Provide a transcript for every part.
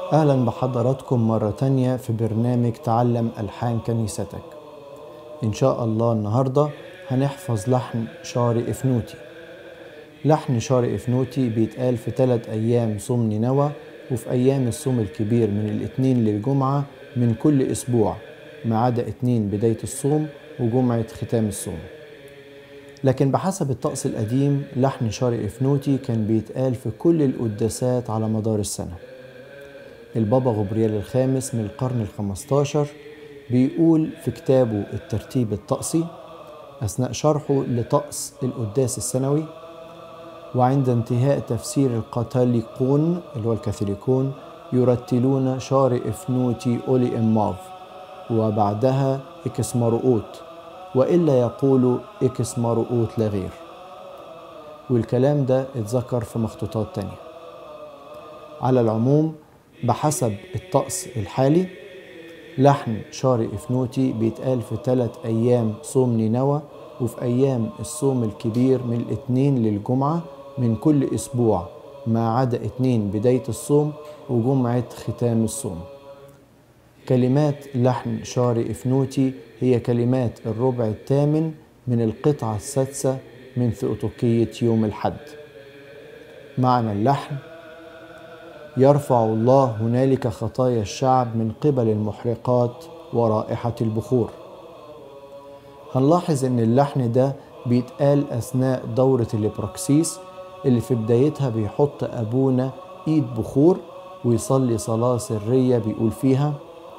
أهلا بحضراتكم مرة تانية في برنامج تعلم ألحان كنيستك إن شاء الله النهاردة هنحفظ لحن شاري إفنوتي لحن شاري إفنوتي بيتقال في ثلاث أيام صوم نينوى وفي أيام الصوم الكبير من الاثنين للجمعة من كل أسبوع ما عدا اتنين بداية الصوم وجمعة ختام الصوم لكن بحسب الطقس القديم لحن شاري إفنوتي كان بيتقال في كل القداسات على مدار السنة البابا غبريال الخامس من القرن الخمستاشر بيقول في كتابه الترتيب الطقسي أثناء شرحه لطقس القداس السنوي وعند انتهاء تفسير القتاليقون اللي هو الكاثوليكون يرتلون شاري إفنوتي أولي إماف وبعدها إكس مرؤوت وإلا يقول إكس مرؤوت لا غير والكلام ده اتذكر في مخطوطات تانية على العموم بحسب الطقس الحالي لحن شاري إفنوتي بيتقال في ثلاث أيام صوم نينوى وفي أيام الصوم الكبير من الاثنين للجمعة من كل أسبوع ما عدا اتنين بداية الصوم وجمعة ختام الصوم كلمات لحن شاري إفنوتي هي كلمات الربع الثامن من القطعة السادسة من ثؤتوكية يوم الحد معنى اللحن يرفع الله هنالك خطايا الشعب من قبل المحرقات ورائحة البخور هنلاحظ ان اللحن ده بيتقال اثناء دورة الابراكسيس اللي في بدايتها بيحط ابونا ايد بخور ويصلي صلاة سرية بيقول فيها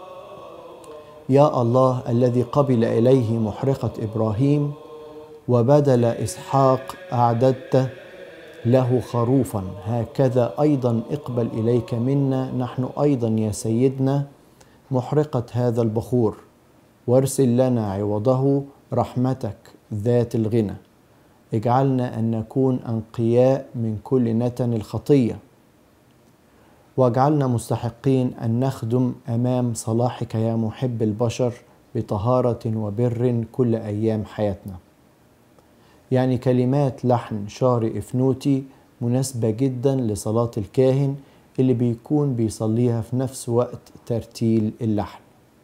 يا الله الذي قبل اليه محرقة ابراهيم وبدل اسحاق اعددت له خروفا هكذا ايضا اقبل اليك منا نحن ايضا يا سيدنا محرقه هذا البخور وارسل لنا عوضه رحمتك ذات الغنى اجعلنا ان نكون انقياء من كل نتن الخطيه واجعلنا مستحقين ان نخدم امام صلاحك يا محب البشر بطهاره وبر كل ايام حياتنا يعني كلمات لحن شاري إفنوتي مناسبة جدا لصلاة الكاهن اللي بيكون بيصليها في نفس وقت ترتيل اللحن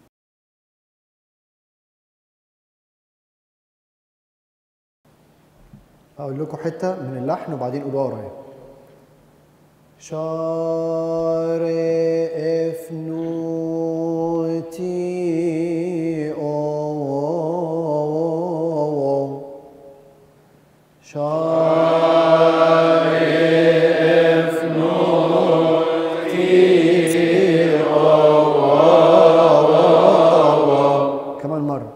أقول لكم حتة من اللحن وبعدين قولوا ورايا شاري إفنوتي أوه كمان مرة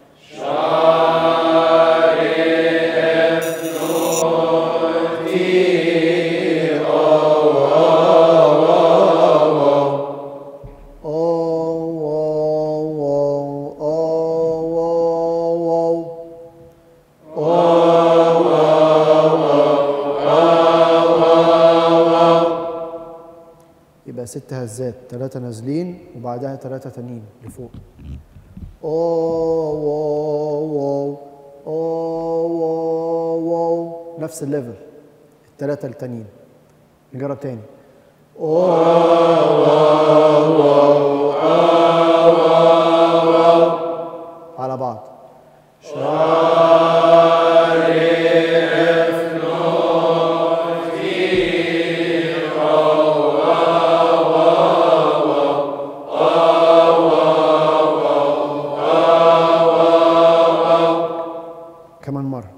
يبقى ست هزات ثلاثة نازلين وبعدها ثلاثة تانيين لفوق أوه واو واو أوه واو واو نفس الليفل الثلاثة التانيين نجرب تاني على بعض كمان مرة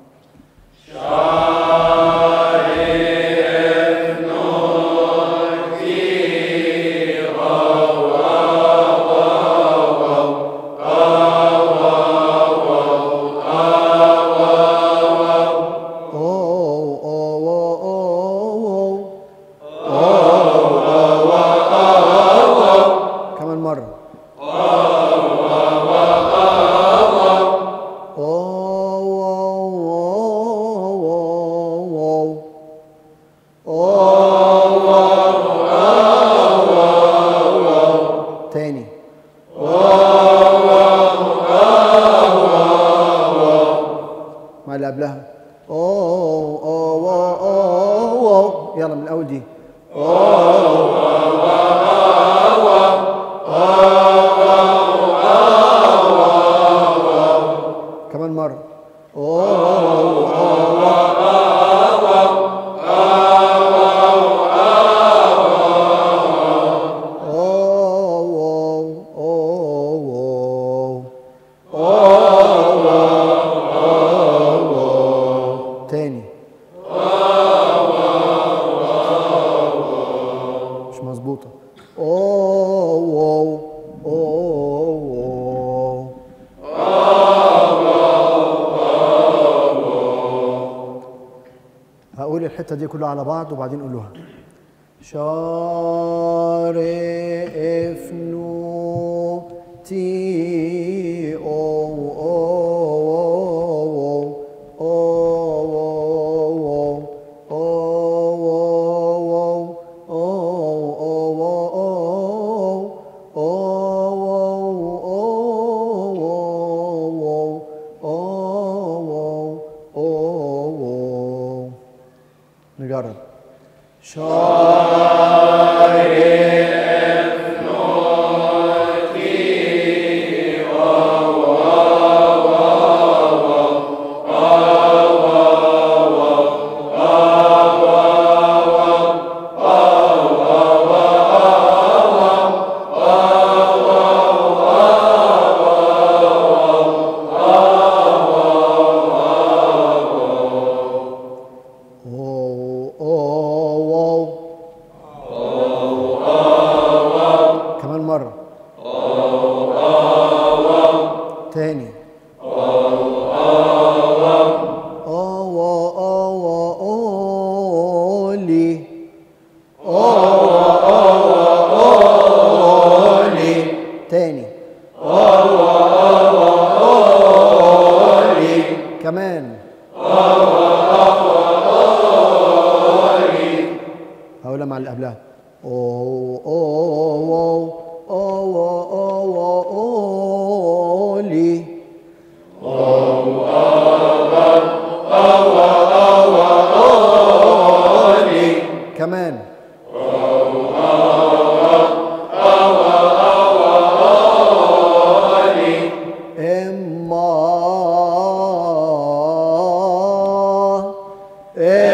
أوه أوه أوه أوه كمان مرة تاني مع اللي قبلها أوه أوه أوه أوه يلا من الأول دي كمان مرة تاني مش مظبوطة هقول الحتة دي كلها على بعض وبعدين قولوها شارف نوتي او او نجرب أوه، أوه، أوه. كمان مرة تاني أوه، أوه، أولي تاني كمان هقولها مع اللي قبلها أوه أوه أوه أوه أوه لي كمان إما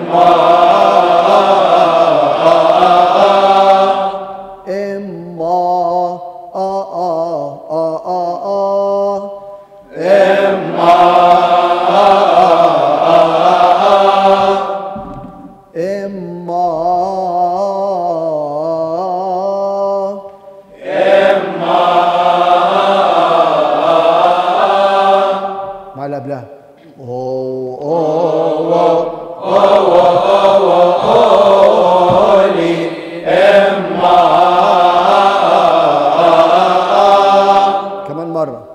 إما آه آه آه آه آه إما مع اللي قبلها أوه أوه أوه كمان مرة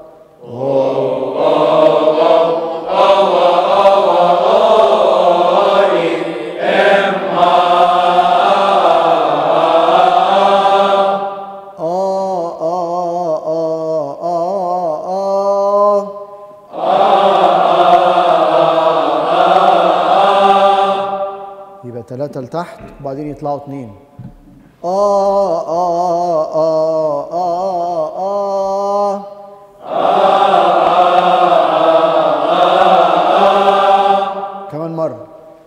آه آه آه آه آه يبقى ثلاثة لتحت وبعدين يطلعوا اتنين آه آه آه آه آه كمان مرة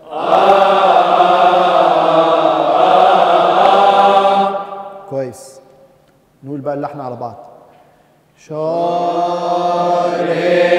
كويس نقول بقى اللحن على بعض شارف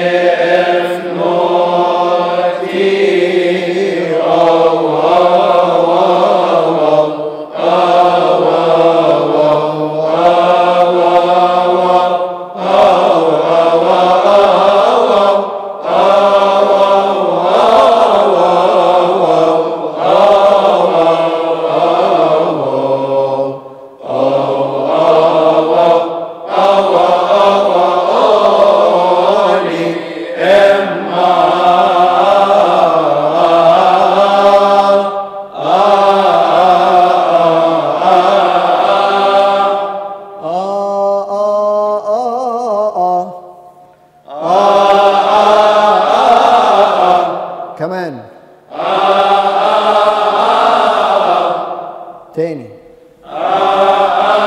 آه آه آه آه كمان تاني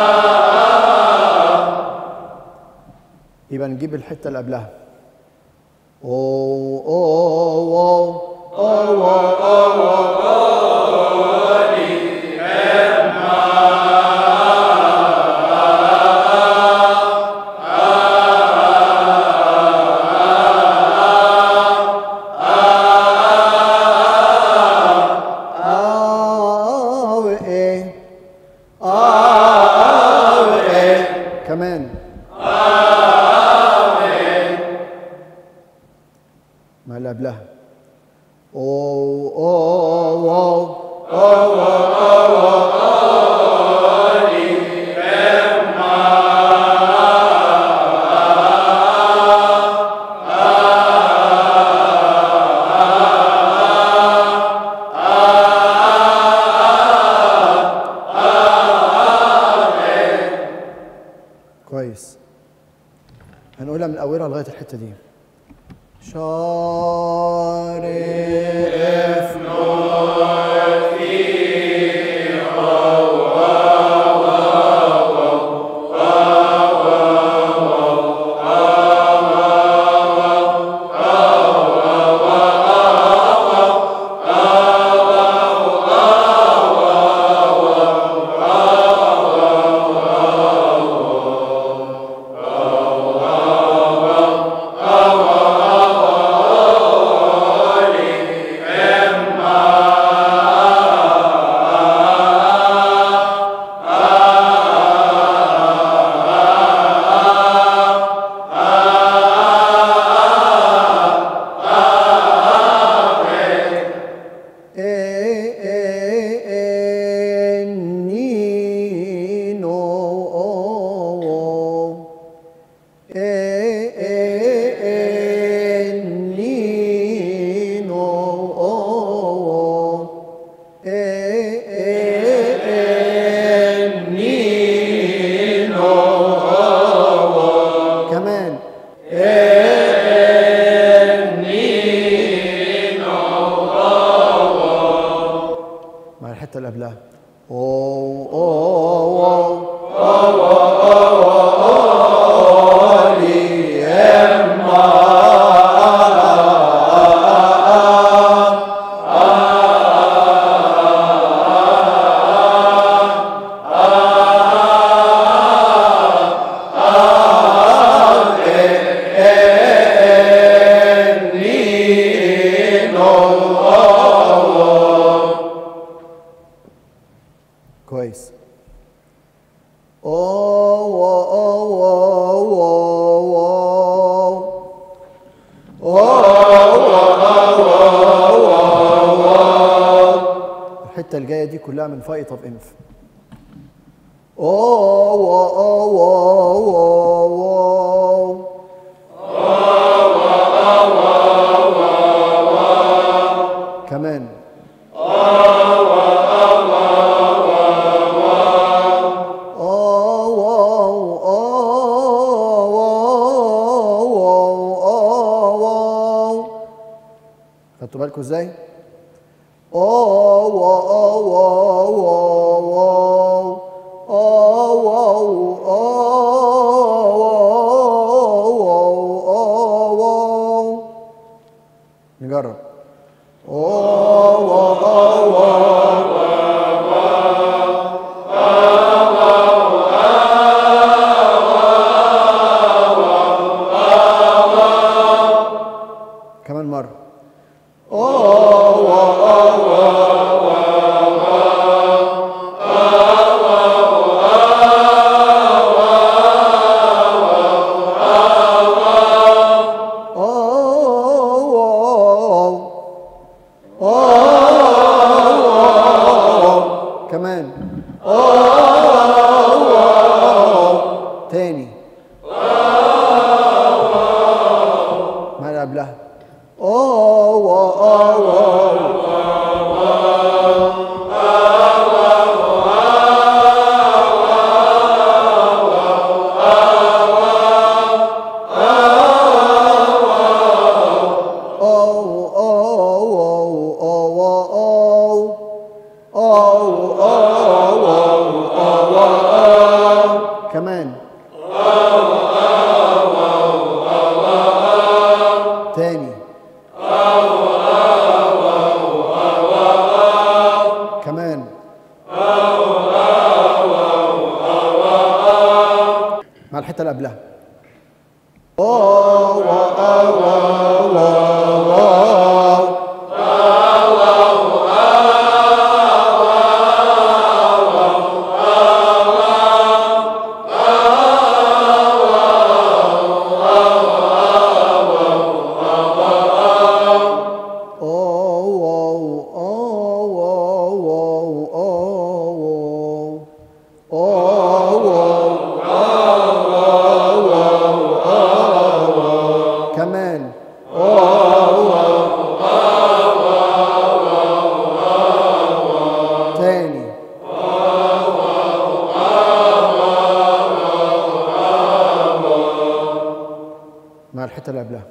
هنجيب الحته اللي قبلها او او او او او آه إيه آه إيه كمان ما اللي قبلها أو أو أو كويس هنقولها من اولها لغايه الحته دي شارف كمان مع الحته اللي قبلها أو أو أو كويس أو أو أو أو الحتة الجاية دي كلها من فايت اوف انف أو أو أو أو كمان خدتوا بالكم ازاي؟ نجرب كمان مرة كمان تاني ما اللي قبلها كمان اللي قبلها كمان تاني مع الحته اللي قبلها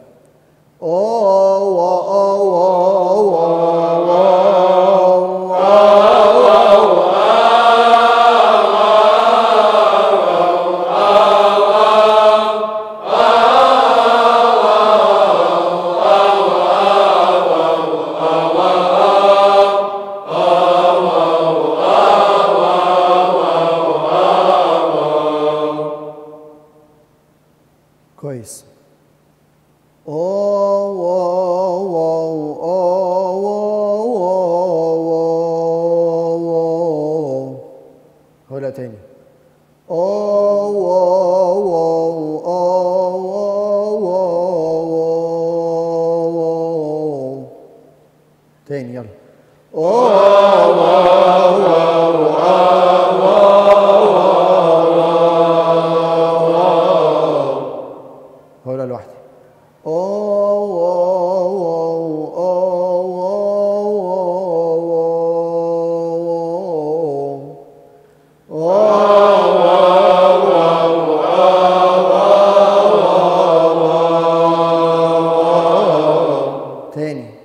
كويس هقولها تاني تاني يلا هقولها لوحدي تاني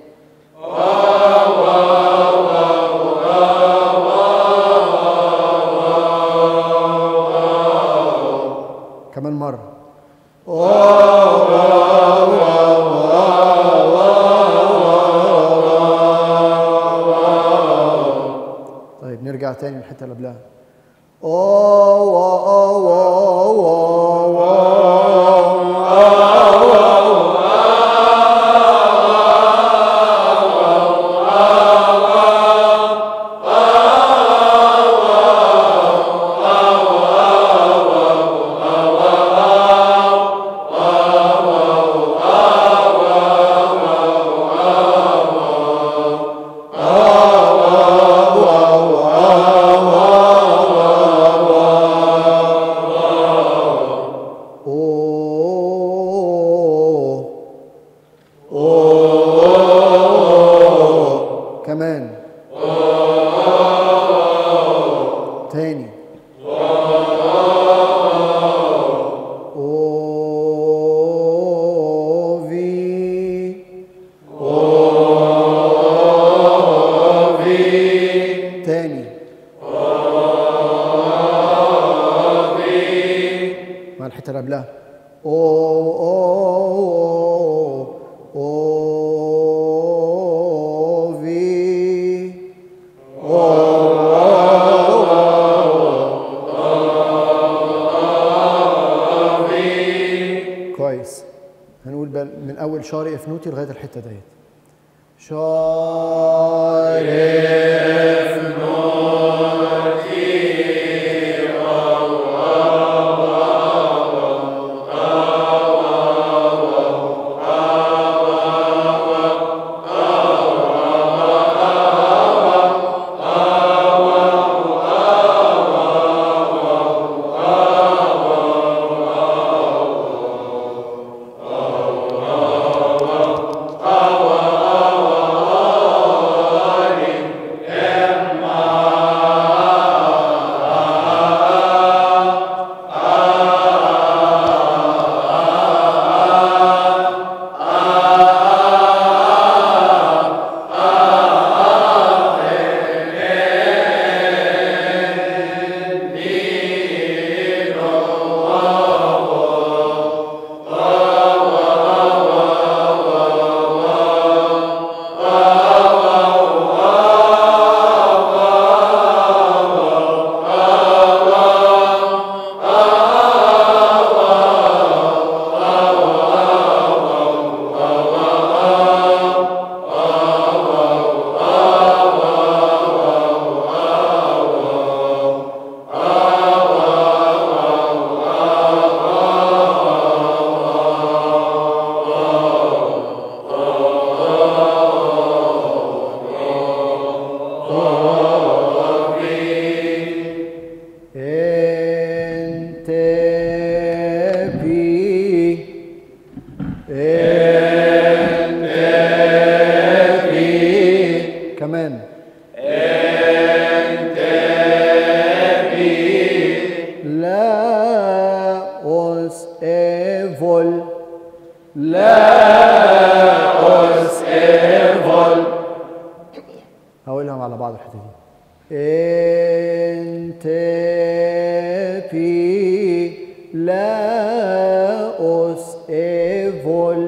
كمان مرة طيب نرجع تاني للحتة اللي قبلها كمان تاني تاني مع الحته اللي قبلها او او او في كويس هنقول بقى من اول شاري افنوتي لغايه الحته ديت شاري كمان لا أس إيفول هقولهم على بعض الحته دي انت بي لا اس ايفول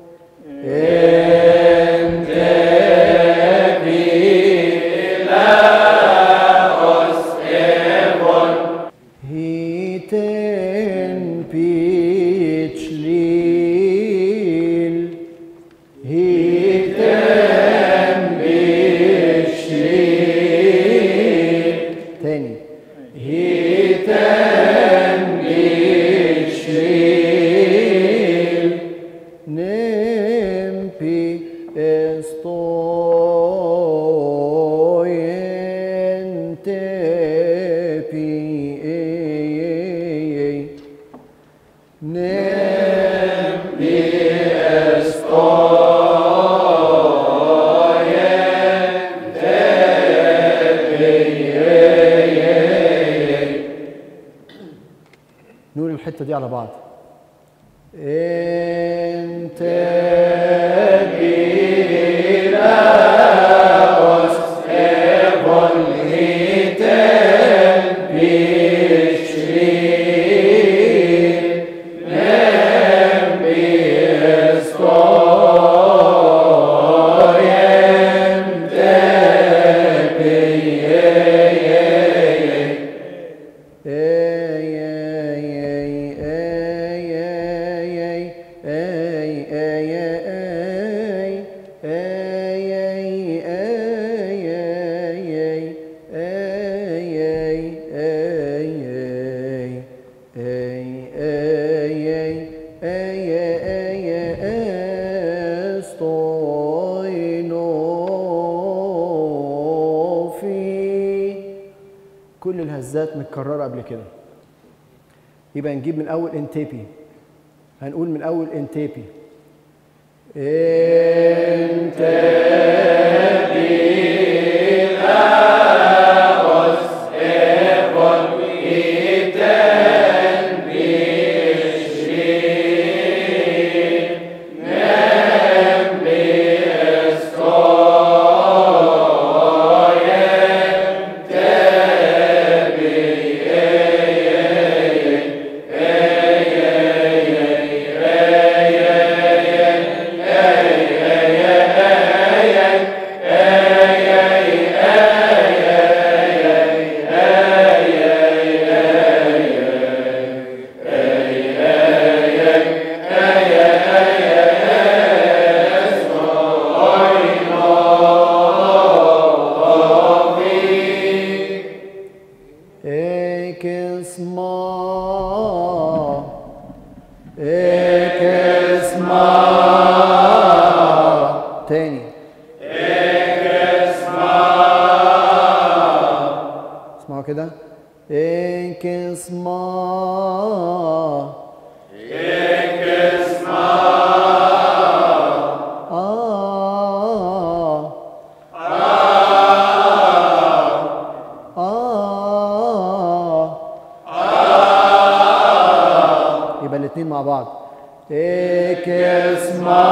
هيتن بيتش ليل هيتن بيتش ليل تاني هيتن بيتش ليل نمبي estoy en tepi Nempi estoy en نقول الحتة دي على بعض انت كل الهزات متكررة قبل كده يبقى نجيب من أول انتيبي هنقول من أول انتيبي Ekesma Ekesma تاني اسمعوا كده Ekesma آه آه يبقى الاتنين مع بعض ايك اسمع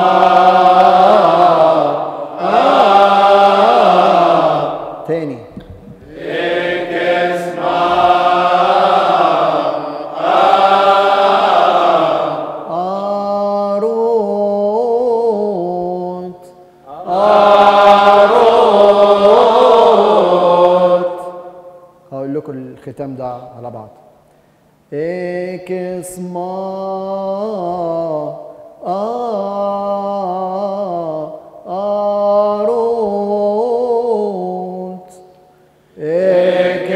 آه تاني أروت أروت هقول لكم الختام ده على بعض ايك اسمع آه أروت ايك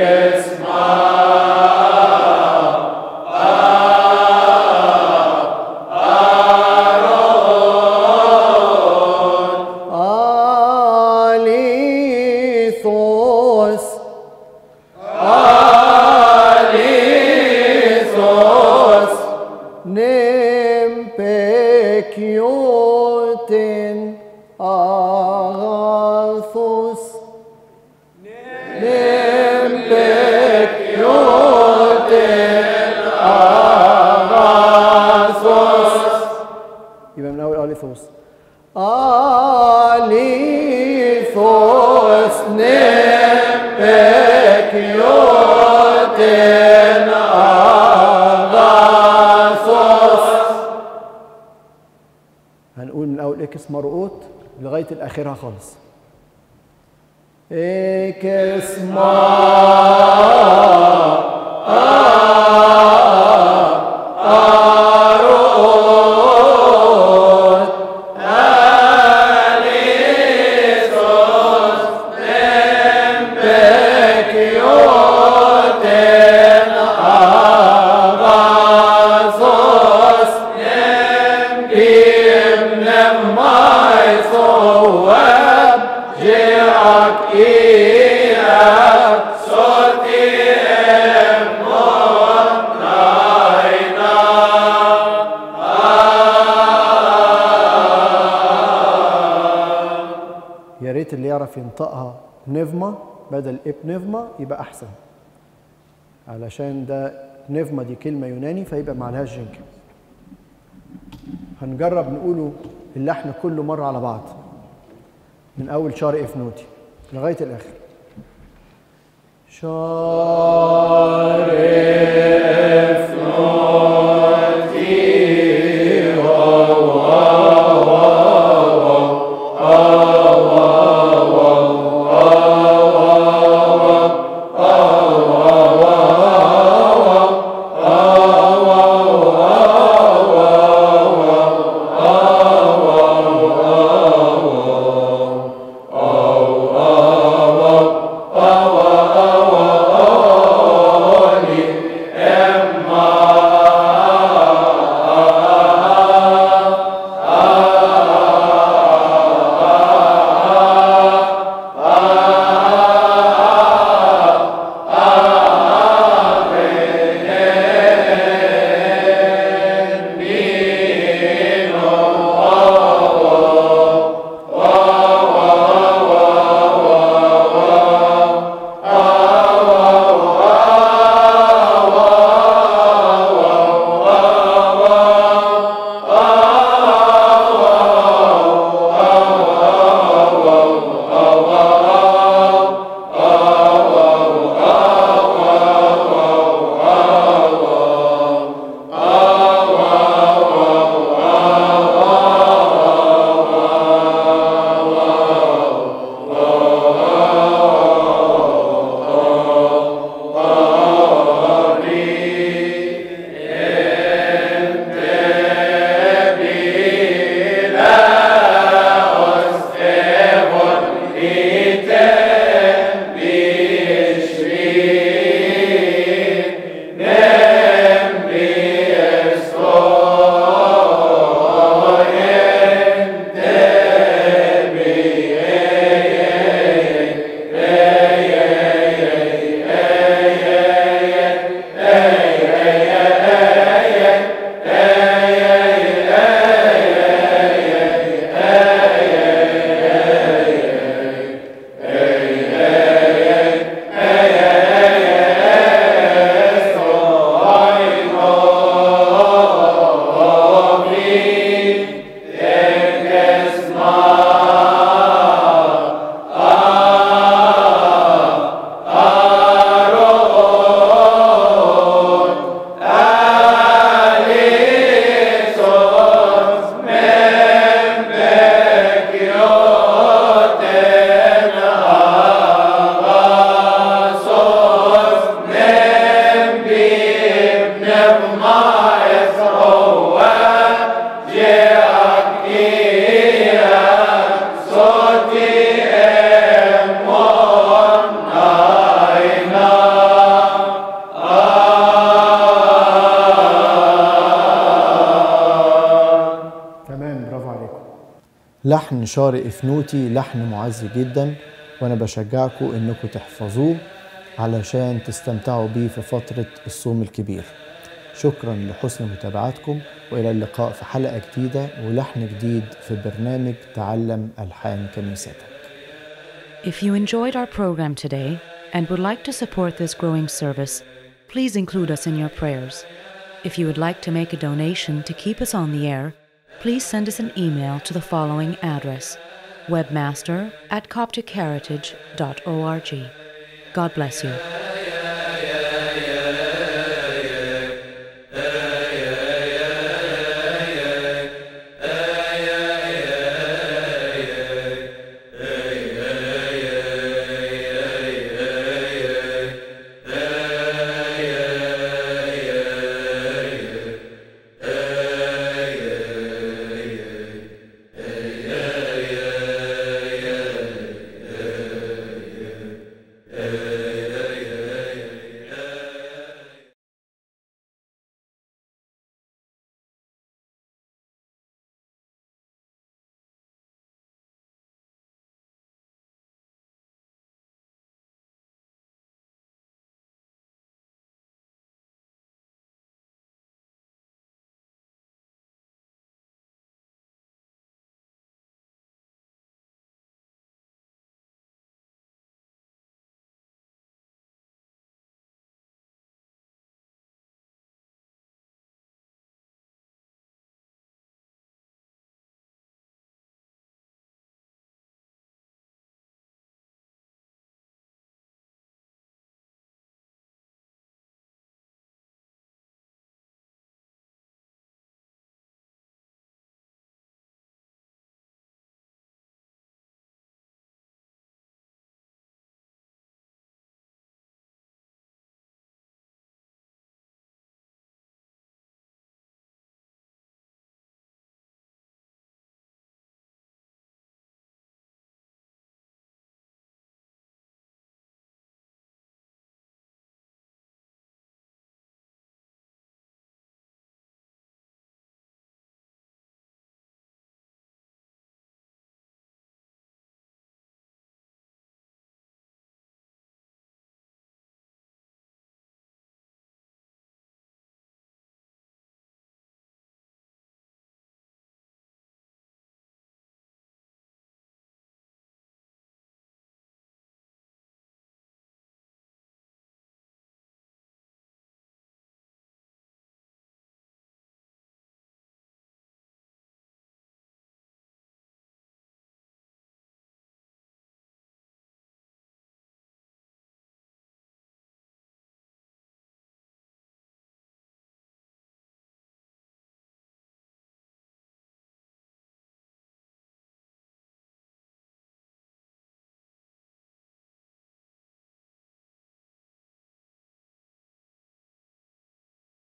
Αλήθως Αλήθως νεμπεκιώτην αγαθούς اكس مرقوط لغايه الاخرها خالص اكس يا ريت اللي يعرف ينطقها نفما بدل ابنفما يبقى احسن علشان ده نفما دي كلمه يوناني فيبقى معلهاش جنكه هنجرب نقوله اللحن كله مره على بعض من اول شار اف نوتي لغايه الاخر شار اف تمام برافو عليكم لحن شارق افنوتي لحن معزي جدا وانا بشجعكم انكم تحفظوه علشان تستمتعوا بيه في فترة الصوم الكبير شكرا لحسن متابعتكم والى اللقاء في حلقة جديدة ولحن جديد في برنامج تعلم الحان كنيستك If you enjoyed our program today and would like to support this growing service, please include us in your prayers. If you would like to make a donation to keep us on the air, please send us an email to the following address webmaster at copticheritage.org. God bless you.